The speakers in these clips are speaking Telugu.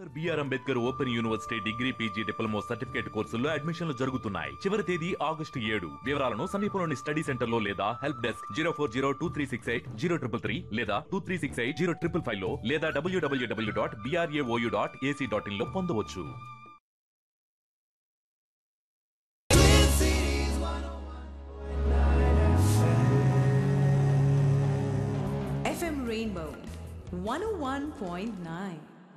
BR Ambedkar open university degree PG diploma certificate కోర్సుల్లో అడ్మిషన్లు జరుగుతున్నాయి చివరి తేదీ ఆగస్టు ఏడు వివరాలను సమీపంలోని స్టడీ సెంటర్ లో లేదా help desk zero four zero two three six eight zero triple three లేదా two three six eight zero triple five లో లేదా డబ్ల్యూడబ్ల్యూడబ్ల్యూ dot BRAOU dot AC dot in లో పొందవచ్చు FM Rainbow 101.9.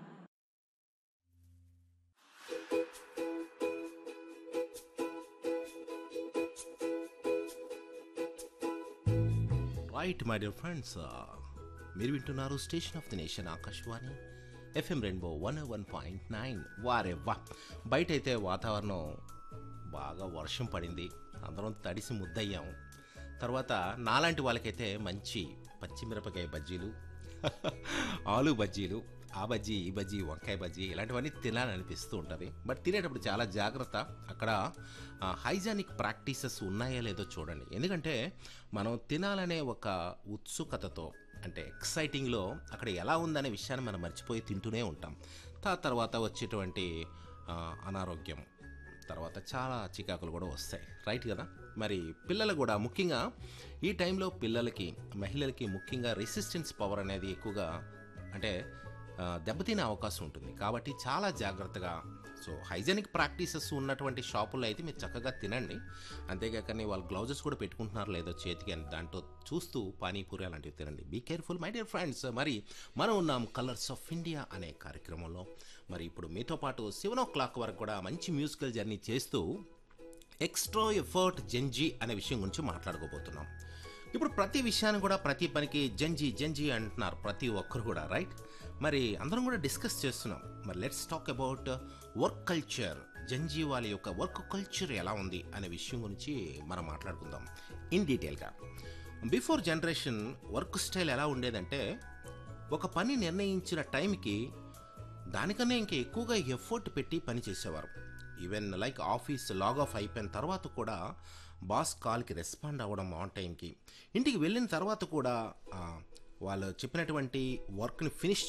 Right my dear friends మీరు వింటున్నారు station of the nation Akashvani FM Rainbow one one point nine వారే వా బయట అయితే వాతావరణం బాగా వర్షం పడింది అందరం తడిసి ముద్దయ్యాం తర్వాత నాలాంటి వాళ్ళకైతే మంచి పచ్చిమిరపకాయ బజ్జీలు ఆలు బజ్జీలు ఆ బజ్జీ ఈ బజ్జీ వంకాయ బజ్జీ ఇలాంటివన్నీ తినాలనిపిస్తూ ఉంటుంది బట్ తినేటప్పుడు చాలా జాగ్రత్త అక్కడ హైజానిక్ ప్రాక్టీసెస్ ఉన్నాయా లేదో చూడండి ఎందుకంటే మనం తినాలనే ఒక ఉత్సుకతతో అంటే ఎక్సైటింగ్లో అక్కడ ఎలా ఉందనే విషయాన్ని మనం మర్చిపోయి తింటూనే ఉంటాం తా తర్వాత వచ్చేటువంటి ఆ, అనారోగ్యం తర్వాత చాలా చికాకులు కూడా వస్తాయి రైట్ కదా మరి పిల్లలు కూడా ముఖ్యంగా ఈ టైంలో పిల్లలకి మహిళలకి ముఖ్యంగా రెసిస్టెన్స్ పవర్ అనేది ఎక్కువగా అంటే ఆ, దెబ్బతినే అవకాశం ఉంటుంది కాబట్టి చాలా జాగ్రత్తగా సో హైజెనిక్ ప్రాక్టీసెస్ ఉన్నటువంటి షాపుల్లో అయితే మీరు చక్కగా తినండి అంతేకాక వాళ్ళు గ్లౌజెస్ కూడా పెట్టుకుంటున్నారు లేదో చేతికి అని దాంట్లో చూస్తూ పానీపూరి అలాంటివి తినండి be careful my dear friends మరి మనం ఉన్నాం కలర్స్ ఆఫ్ ఇండియా అనే కార్యక్రమంలో మరి ఇప్పుడు మీతో పాటు సెవెన్ ఓ క్లాక్ వరకు కూడా మంచి మ్యూజికల్ జర్నీ చేస్తూ ఎక్స్ట్రా ఎఫర్ట్ జెంజీ అనే విషయం గురించి మాట్లాడుకోబోతున్నాం ఇప్పుడు ప్రతి విషయాన్ని కూడా ప్రతి పనికి జంజీ జంజీ అంటున్నారు ప్రతి ఒక్కరు కూడా రైట్ మరి అందరం కూడా డిస్కస్ చేస్తున్నాం మరి let's talk about work culture Gen Z వాళ్ళ యొక్క వర్క్ కల్చర్ ఎలా ఉంది అనే విషయం గురించి మనం మాట్లాడుకుందాం ఇన్ డీటెయిల్గా బిఫోర్ జనరేషన్ వర్క్ స్టైల్ ఎలా ఉండేదంటే ఒక పని నిర్ణయించిన టైంకి దానికన్నా ఇంకా ఎక్కువగా ఎఫర్ట్ పెట్టి పని చేసేవారు even like office log off అయిపోయిన తర్వాత కూడా బాస్ కాల్కి రెస్పాండ్ అవ్వడం ఆన్ టైంకి ఇంటికి వెళ్ళిన తర్వాత కూడా ఆ, వాళ్ళు చెప్పినటువంటి వర్క్ని ఫినిష్